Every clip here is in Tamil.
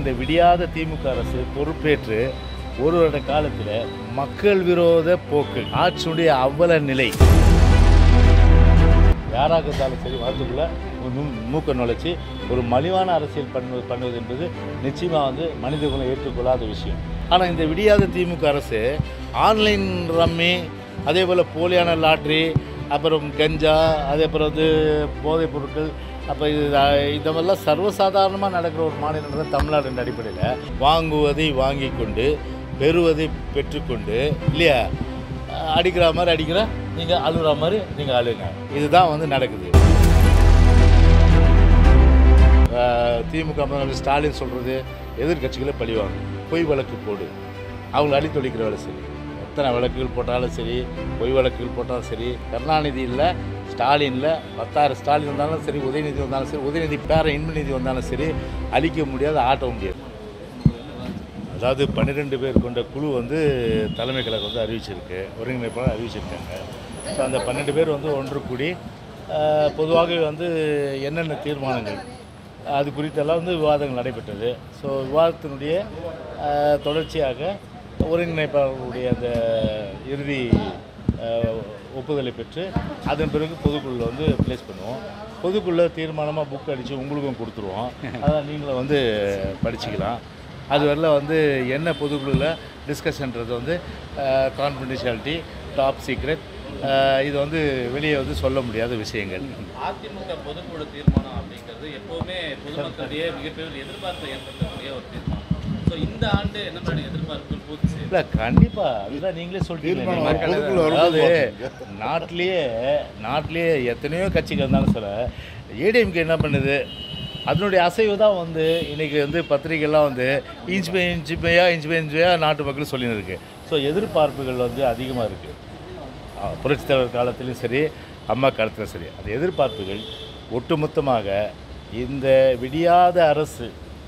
இந்த விடியாத திமுக அரசு பொறுப்பேற்று ஒரு வருட காலத்தில் மக்கள் விரோத போக்கு ஆட்சியுடைய அவல நிலை யாராக இருந்தாலும் சரி வரதுக்குள்ள மூக்க நுழைச்சி ஒரு மலிவான அரசியல் பண்ணுவது பண்ணுவது என்பது நிச்சயமாக வந்து மனித குலம் ஏற்றுக்கொள்ளாத விஷயம் ஆனால் இந்த விடியாத திமுக அரசு ஆன்லைன் ரம்மி அதே போல் போலியான லாட்ரி அப்புறம் கஞ்சா அதே அப்புறம் வந்து போதைப் பொருட்கள் அப்போ இது இந்த மாதிரிலாம் சர்வசாதாரணமாக நடக்கிற ஒரு மாநிலம் தான் தமிழ்நாடு என்ற அடிப்படையில் வாங்குவதை வாங்கி கொண்டு பெறுவதை பெற்றுக்கொண்டு இல்லையா அடிக்கிற மாதிரி அடிக்கிற நீங்கள் அழுகிற மாதிரி நீங்கள் அழுங்க இதுதான் வந்து நடக்குது அஹ் திமுக முதல்வர் ஸ்டாலின் சொல்கிறது எதிர்க்கட்சிகளை பழிவாங்க பொய் வழக்கு போடு அவங்களை அழித்தொழிக்கிற வேலை சரி எத்தனை வழக்குகள் போட்டாலும் சரி பொய் வழக்குகள் போட்டாலும் சரி கருணாநிதி இல்லை ஸ்டாலினில் பத்தாயிரம் ஸ்டாலின் வந்தாலும் சரி உதயநிதி வந்தாலும் சரி உதயநிதி பேர இன்பநிதி வந்தாலும் சரி அழிக்க முடியாது ஆட்ட முடியாது அதாவது பன்னிரெண்டு பேர் கொண்ட குழு வந்து தலைமை கழகம் வந்து அறிவிச்சிருக்கு ஒருங்கிணைப்பாளர் அறிவிச்சிருக்காங்க ஸோ அந்த பன்னெண்டு பேர் வந்து ஒன்று கூடி அஹ், பொதுவாக வந்து என்னென்ன தீர்மானங்கள் அது குறித்தெல்லாம் வந்து விவாதங்கள் நடைபெற்றது ஸோ விவாதத்தினுடைய அஹ், தொடர்ச்சியாக ஒருங்கிணைப்பாளர்களுடைய அந்த இறுதி அஹ், ஒப்புதலை பெற்று அதன் பிறகு பொதுக்குழுவில் வந்து ப்ளேஸ் பண்ணுவோம் பொதுக்குள்ள தீர்மானமாக புக் அடித்து உங்களுக்கும் கொடுத்துருவோம் அதான் நீங்களும் வந்து படிச்சுக்கலாம் அது வரல வந்து என்ன பொதுக்குழுவில் டிஸ்கஷன்றது வந்து கான்ஃபிடென்ஷியாலிட்டி டாப் சீக்ரெட் இது வந்து வெளியே வந்து சொல்ல முடியாத விஷயங்கள் அதிமுக பொதுக்குழு தீர்மானம் அப்படிங்கிறது எப்பவுமே பொதுமக்களிடையே மிகப்பெரிய எதிர்பார்ப்பை ஏற்படுத்தக்கூடிய ஒரு தீர்மானம் ஸோ இந்த ஆண்டு என்ன மாதிரி எதிர்பார்ப்புகள் பூர்த்தி செய்யும் இல்லை கண்டிப்பாக அதுதான் நீங்களே தீர்மானம் சொல்லிட்டீங்க பொதுக்குழு வரும்போது அதாவது பார்த்துங்க. நாட்டிலேயே நாட்டிலேயே எத்தனையோ கட்சிகள் இருந்தாலும் சொல்ல ஏடிஎம்கே என்ன பண்ணுது அதனுடைய அசைவு தான் வந்து இன்றைக்கி வந்து பத்திரிகைலாம் வந்து இன்ச் பை இன்ச் பையா இன்ச் பை இன்ச் பையா நாட்டு மக்கள் சொல்லின்னு இருக்கு ஸோ எதிர்பார்ப்புகள் வந்து அதிகமாக இருக்குது புரட்சித் தலைவர் காலத்திலும் சரி அம்மா காலத்திலும் சரி அந்த எதிர்பார்ப்புகள் ஒட்டுமொத்தமாக இந்த விடியாத அரசு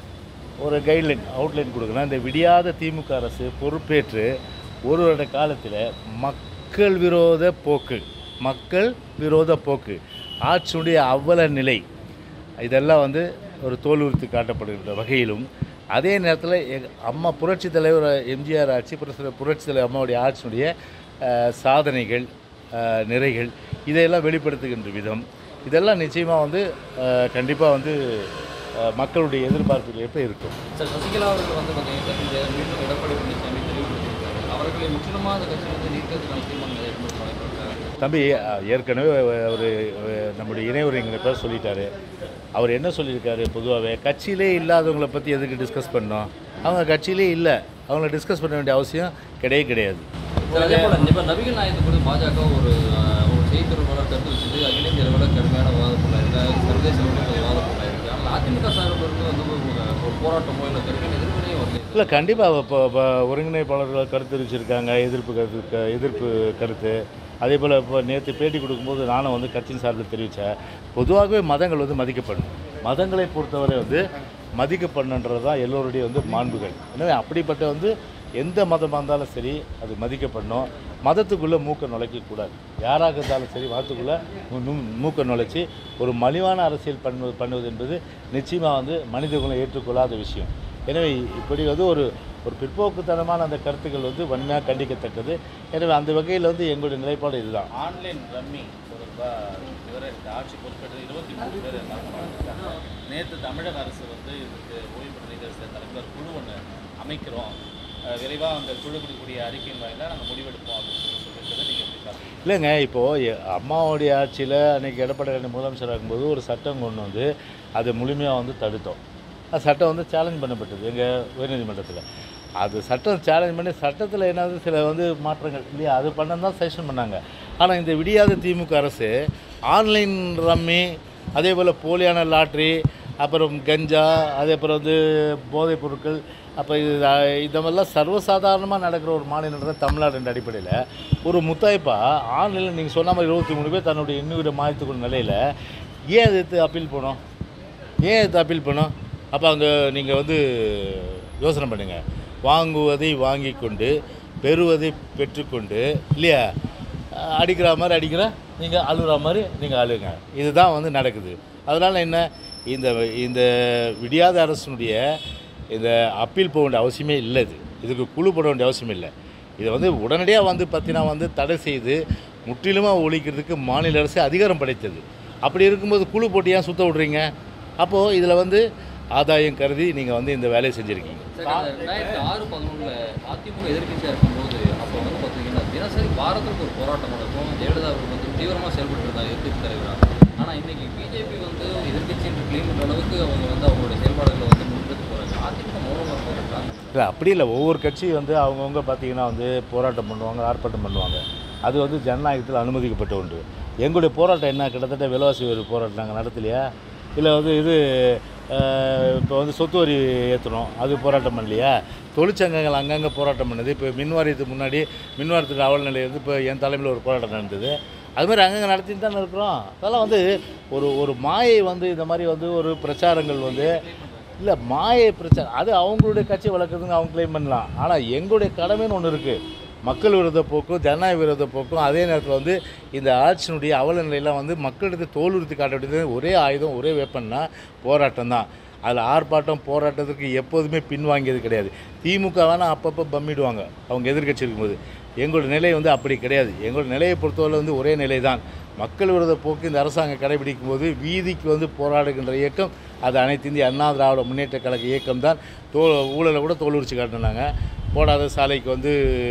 ஒரு கைட்லைன் அவுட்லைன் கொடுக்கணும் இந்த விடியாத திமுக அரசு பொறுப்பேற்று ஒரு வருட காலத்தில் மக்கள் விரோத போக்கு மக்கள் விரோத போக்கு ஆட்சியுடைய அவல நிலை இதெல்லாம் வந்து ஒரு தோலுரித்து காட்டப்படுகின்ற வகையிலும் அதே நேரத்தில் எங்க அம்மா புரட்சி தலைவர் எம்ஜிஆர் ஆட்சி புரட்சி புரட்சி தலைவர் அம்மாவுடைய ஆட்சியினுடைய அஹ், சாதனைகள் அஹ், நிறைகள் இதையெல்லாம் வெளிப்படுத்துகின்ற விதம் இதெல்லாம் நிச்சயமாக வந்து கண்டிப்பாக வந்து அஹ், மக்களுடைய எதிர்பார்ப்புகள் ஏற்ப இருக்கும் சார் சசிகலா அவர்கள் வந்து பார்த்தீங்கன்னா இந்த மீண்டும் எடப்பாடி பழனிசாமி தெளிவுபடுத்தியிருக்காரு அவர்களை முற்றிலுமாக அந்த கட்சி வந்து நீக்கிறதுக்கான தீர்மானம் ஏற்படுத்த வாய்ப்பு தம்பி அஹ், ஏற்கனவே ஒரு அஹ், நம்முடைய இணை ஒருங்கிணைப்பாளர் சொல்லிட்டாரு அவர் என்ன சொல்லியிருக்காரு பொதுவாகவே கட்சியிலே இல்லாதவங்களை பற்றி எதுக்கு டிஸ்கஸ் பண்ணோம் அவங்க கட்சியிலே இல்லை அவங்கள டிஸ்கஸ் பண்ண வேண்டிய அவசியம் கிடையவே கிடையாது சார் அதே போல இப்போ நபிகள் நாயகத்துக்கு கூட பாஜக ஒரு அஹ், ஒரு செய்தி தொடர்பாளர் கருத்து வச்சுட்டு அகில இந்திய அளவில் கடுமையான வாதப்பொருளாக இருக்கு சர்வதேச அளவில் வாதப்பொருளாக இருக்கு ஆனால் அதிமுக சார்பில் இருந்து வந்து ஒரு ஒரு போராட்டமோ இல்லை கடுமையான எதிர்வினையும் வரல இல்லை கண்டிப்பாக இப்போ இப்போ ஒருங்கிணைப்பாளர்கள் கருத்து தெரிவிச்சிருக்காங்க எதிர்ப்பு கருத்து க- எதிர்ப்பு கருத்து அதே போல் இப்போ நேற்று பேட்டி கொடுக்கும்போது நானும் வந்து கட்சியின் சார்பில் தெரிவித்தேன் பொதுவாகவே மதங்கள் வந்து மதிக்கப்படணும் மதங்களை பொறுத்தவரை வந்து மதிக்கப்படணுன்றது தான் எல்லோருடைய வந்து மாண்புகள் எனவே அப்படிப்பட்ட வந்து எந்த மதமாக இருந்தாலும் சரி அது மதிக்கப்படணும் மதத்துக்குள்ளே மூக்க நுழைக்கக்கூடாது யாராக இருந்தாலும் சரி மதத்துக்குள்ளே மூக்க நுழைச்சி ஒரு மலிவான அரசியல் பண்ணுவது பண்ணுவது என்பது நிச்சயமாக வந்து மனித குலம் ஏற்றுக்கொள்ளாத விஷயம் எனவே இப்படி வந்து ஒரு ஒரு பிற்போக்குத்தனமான அந்த கருத்துக்கள் வந்து வன்மையாக கண்டிக்கத்தக்கது எனவே அந்த வகையில் வந்து எங்களுடைய நிலைப்பாடு இதுதான் ஆன்லைன் ரம்மி தொடர்பாக இதுவரை இந்த ஆட்சி பொறுப்பேற்று இருபத்தி மூணு பேர் இருக்காங்க நேற்று தமிழக அரசு வந்து இதுக்கு ஓய்வு பெற்ற நீதியரசர் தலைவர் குழு ஒன்று அமைக்கிறோம் அஹ் விரைவாக அந்த குழு கொடுக்கக்கூடிய அறிக்கையின் வாயிலாக நாங்கள் முடிவெடுப்போம் அப்படின்னு சொல்லி சொல்லியிருக்கிறது நீங்கள் எப்படி பார்க்குறீங்க இல்லைங்க இப்போது அம்மாவுடைய ஆட்சியில் அன்றைக்கி எடப்பாடி முதலமைச்சர் ஆகும்போது ஒரு சட்டம் கொண்டு வந்து அதை முழுமையாக வந்து தடுத்தோம் அந்த சட்டம் வந்து சேலஞ்ச் பண்ணப்பட்டது எங்கள் உயர்நீதிமன்றத்தில் அது சட்டம் சேலஞ்ச் பண்ணி சட்டத்தில் என்னது சில வந்து மாற்றங்கள் இல்லையா அது பண்ண தான் செஷன் பண்ணாங்க ஆனால் இந்த விடியாத திமுக அரசு ஆன்லைன் ரம்மி அதே போல் போலியான லாட்ரி அப்புறம் கஞ்சா அதே அப்புறம் வந்து போதைப் பொருட்கள் அப்போ இது இந்த மாதிரிலாம் சர்வசாதாரணமாக நடக்கிற ஒரு மாநிலம் தான் தமிழ்நாடு என்ற அடிப்படையில் ஒரு முத்தாய்ப்பா ஆன்லைனில் நீங்கள் சொன்ன மாதிரி இருபத்தி மூணு பேர் தன்னுடைய இன்னுயிரை மாய்த்துக்கொண்ட நிலையில் ஏன் எதிர்த்து அப்பீல் பண்ணோம் ஏன் எதிர்த்து அப்பீல் பண்ணோம் அப்போ அங்கே நீங்கள் வந்து யோசனை பண்ணுங்கள் வாங்குவதை வாங்கி கொண்டு பெறுவதை பெற்றுக்கொண்டு இல்லையா அஹ் அடிக்கிற மாதிரி அடிக்கிற நீங்கள் அழுகிற மாதிரி நீங்கள் அழுங்க இதுதான் வந்து நடக்குது அதனால் என்ன இந்த இந்த விடியாத அரசனுடைய இந்த அப்பீல் போக வேண்டிய அவசியமே இல்லை இது இதுக்கு குழு போட வேண்டிய அவசியம் இல்லை இதை வந்து உடனடியாக வந்து பார்த்தீங்கன்னா வந்து தடை செய்து முற்றிலுமாக ஒழிக்கிறதுக்கு மாநில அரசு அதிகாரம் படைத்தது அப்படி இருக்கும்போது குழு போட்டு ஏன் சுத்த விட்றீங்க அப்போது இதில் வந்து ஆதாயம் கருதி நீங்கள் வந்து இந்த வேலையை செஞ்சுருக்கீங்க சரி, அந்த ரெண்டாயிரத்தி ஆறு பதினொன்றில் அதிமுக எதிர்க்கட்சியாக இருக்கும்போது அப்போ வந்து பார்த்தீங்கன்னா தினசரி வாரத்துக்கு ஒரு போராட்டம் நடக்கும் ஜெயலலிதா அவர்கள் வந்து தீவிரமாக செயல்பட்டு இருந்தாங்க எதிர்க்கட்சி தலைவராக ஆனால் இன்னைக்கு பிஜேபி வந்து எதிர்க்கட்சி என்று கிளைம் பண்ணுற அளவுக்கு அவங்க வந்து அவங்களுடைய செயல்பாடுகளை வந்து முன்னெடுத்து போகிறாங்க அதிமுக மௌனமாக போகிறாங்க இல்லை அப்படி இல்லை ஒவ்வொரு கட்சி வந்து அவங்கவுங்க பார்த்தீங்கன்னா வந்து போராட்டம் பண்ணுவாங்க ஆர்ப்பாட்டம் பண்ணுவாங்க அது வந்து ஜனநாயகத்தில் அனுமதிக்கப்பட்ட உண்டு எங்களுடைய போராட்டம் என்ன கிட்டத்தட்ட விலைவாசி ஒரு போராட்டம் நாங்கள் நடத்தலையா இல்லை வந்து இது இப்போ வந்து சொத்து வரி ஏற்றணும் அது போராட்டம் பண்ணலையா தொழிற்சங்கங்கள் அங்கங்கே போராட்டம் பண்ணுது இப்போ மின் வாரியத்துக்கு முன்னாடி மின் வாரியத்துக்கு அவல் நிலை வந்து இப்போ என் தலைமையில் ஒரு போராட்டம் நடந்தது அது மாதிரி அங்கங்கே நடத்திட்டு தானே இருக்கிறோம் அதெல்லாம் வந்து ஒரு ஒரு மாயை வந்து இந்த மாதிரி வந்து ஒரு பிரச்சாரங்கள் வந்து இல்லை மாயை பிரச்சனை அது அவங்களுடைய கட்சி வளர்க்குறதுங்க அவங்க க்ளைம் பண்ணலாம் ஆனால் எங்களுடைய கடமைன்னு ஒன்று இருக்குது மக்கள் விரோத போக்கும் ஜனநாயக விரோத போக்கும் அதே நேரத்தில் வந்து இந்த ஆட்சியினுடைய அவல நிலையெல்லாம் வந்து மக்களிடத்தை தோலுறுத்தி காட்ட வேண்டியது ஒரே ஆயுதம் ஒரே வெப்பன்னா போராட்டம் தான் அதில் ஆர்ப்பாட்டம் போராட்டத்துக்கு எப்போதுமே பின்வாங்கியது கிடையாது திமுக வேணால் அப்பப்போ பம்மிடுவாங்க அவங்க எதிர்க்கட்சி இருக்கும்போது எங்களோட நிலை வந்து அப்படி கிடையாது எங்களோட நிலையை பொறுத்தவரை வந்து ஒரே நிலை தான் மக்கள் விரோத போக்கு இந்த அரசாங்கம் கடைபிடிக்கும் போது வீதிக்கு வந்து போராடுகின்ற இயக்கம் அது அனைத்து இந்திய அண்ணா திராவிட முன்னேற்ற கழக இயக்கம் தான் தோ ஊழலை கூட தோல் உரிச்சு காட்டினாங்க போடாத சாலைக்கு வந்து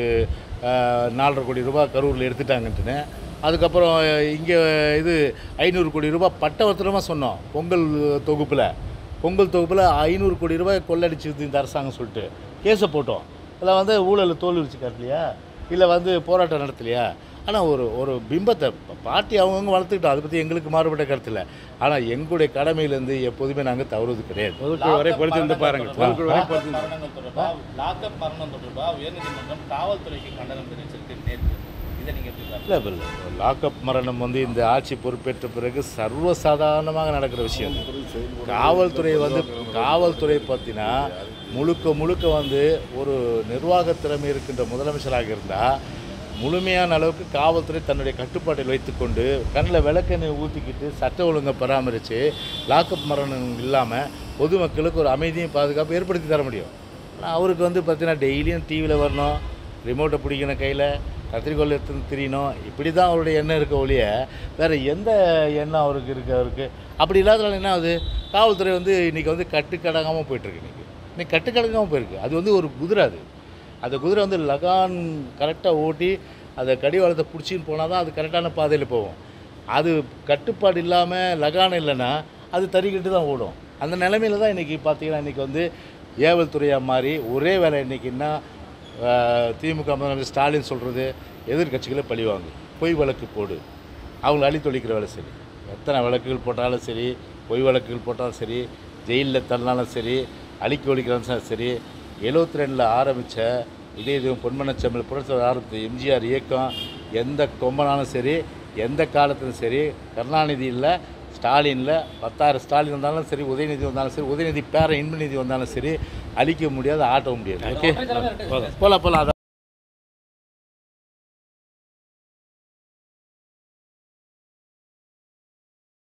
ஆஹ், நாலரை கோடி ரூபாய் கரூரில் எடுத்துட்டாங்கன்ட்டுன்னு அதுக்கப்புறம் இங்கே இது ஐநூறு கோடி ரூபாய் பட்டவர்த்தனமாக சொன்னோம் பொங்கல் தொகுப்பில் பொங்கல் தொகுப்பில் ஐநூறு கோடி ரூபாய் கொள்ளடிச்சிருது இந்த அரசாங்கம் சொல்லிட்டு கேஸை போட்டோம் அதில் வந்து ஊழலை தோல் உரிச்சு காட்டலையா இல்லை வந்து போராட்டம் நடத்தலையா ஆனால் ஒரு ஒரு பிம்பத்தை ப- பார்ட்டி அவங்கவுங்க வளர்த்துக்கிட்டோம் அதை பற்றி எங்களுக்கு மாறுபட்ட கருத்து இல்லை ஆனால் எங்களுடைய கடமையிலேருந்து எப்போதுமே நாங்கள் தவறுவது கிடையாது பொதுக்குழு வரை பொறுத்து இருந்து பாருங்க பொதுக்குழு வரை பொறுத்து இருந்து மரணங்கள் தொடர்பாக லாக்அப் மரணம் தொடர்பாக உயர்நீதிமன்றம் காவல்துறைக்கு கண்டனம் தெரிவிச்சிருக்கு நேற்று இதை நீங்கள் எப்படி பார்க்குறீங்க? இல்லை இல்லை லாக்அப் மரணம் வந்து இந்த ஆட்சி பொறுப்பேற்ற பிறகு சர்வசாதாரணமாக நடக்கிற விஷயம் காவல்துறை வந்து காவல்துறை பார்த்தீங்கன்னா முழுக்க முழுக்க வந்து ஒரு நிர்வாகத் திறமை இருக்கின்ற முதலமைச்சராக இருந்தால் முழுமையான அளவுக்கு காவல்துறை தன்னுடைய கட்டுப்பாட்டில் வைத்துக்கொண்டு கண்ணில் விளக்கெண்ணெய் ஊற்றிக்கிட்டு சட்ட ஒழுங்கை பராமரித்து லாக்அப் மரணம் இல்லாமல் பொதுமக்களுக்கு ஒரு அமைதியும் பாதுகாப்பு ஏற்படுத்தி தர முடியும் ஆனால் அவருக்கு வந்து பார்த்தீங்கன்னா டெய்லியும் டிவியில் வரணும் ரிமோட்டை பிடிக்கணும் கையில் கத்திரிக்கோல் எடுத்து திரியணும் இப்படி தான் அவருடைய எண்ணம் இருக்க ஒழிய வேறு எந்த எண்ணம் அவருக்கு இருக்கு அவருக்கு அப்படி இல்லாதனால என்ன ஆகுது காவல்துறை வந்து இன்றைக்கி வந்து கட்டுக்கடங்காமல் போயிட்டுருக்கு இன்றைக்கி இன்னைக்கு கட்டுக்கடங்காமல் போயிருக்கு அது வந்து ஒரு குதிரை அது அந்த குதிரை வந்து லகான் கரெக்டாக ஓட்டி அதை கடிவாளத்தை பிடிச்சின்னு போனால் தான் அது கரெக்டான பாதையில் போகும் அது கட்டுப்பாடு இல்லாமல் லகான் இல்லைன்னா அது தறிக்கிட்டு தான் ஓடும் அந்த நிலமையில தான் இன்றைக்கி பார்த்தீங்கன்னா இன்றைக்கி வந்து ஏவல் துறையாக மாறி ஒரே வேலை இன்றைக்கின்னா திமுக முதலமைச்சர் ஸ்டாலின் சொல்கிறது எதிர்க்கட்சிகளை பழிவாங்க பொய் வழக்கு போடு அவங்கள அழித்தொழிக்கிற வேலை சரி எத்தனை வழக்குகள் போட்டாலும் சரி பொய் வழக்குகள் போட்டாலும் சரி ஜெயிலில் தள்ளினாலும் சரி அழிக்க ஒழிக்கிறாலும் சரி எழுபத்தி ரெண்டில் ஆரம்பித்த இதே இதுவும் பொன்மனச்செம்மல் புரட்சி ஆரம்பித்த எம்ஜிஆர் இயக்கம் எந்த கொம்பனாலும் சரி எந்த காலத்திலும் சரி கருணாநிதி இல்லை ஸ்டாலினில் பத்தாயிரம் ஸ்டாலின் வந்தாலும் சரி உதயநிதி வந்தாலும் சரி உதயநிதி பேர இன்பநிதி வந்தாலும் சரி அழிக்க முடியாது ஆட்டவும் முடியாது ஓகே போகலாம் போகலாம்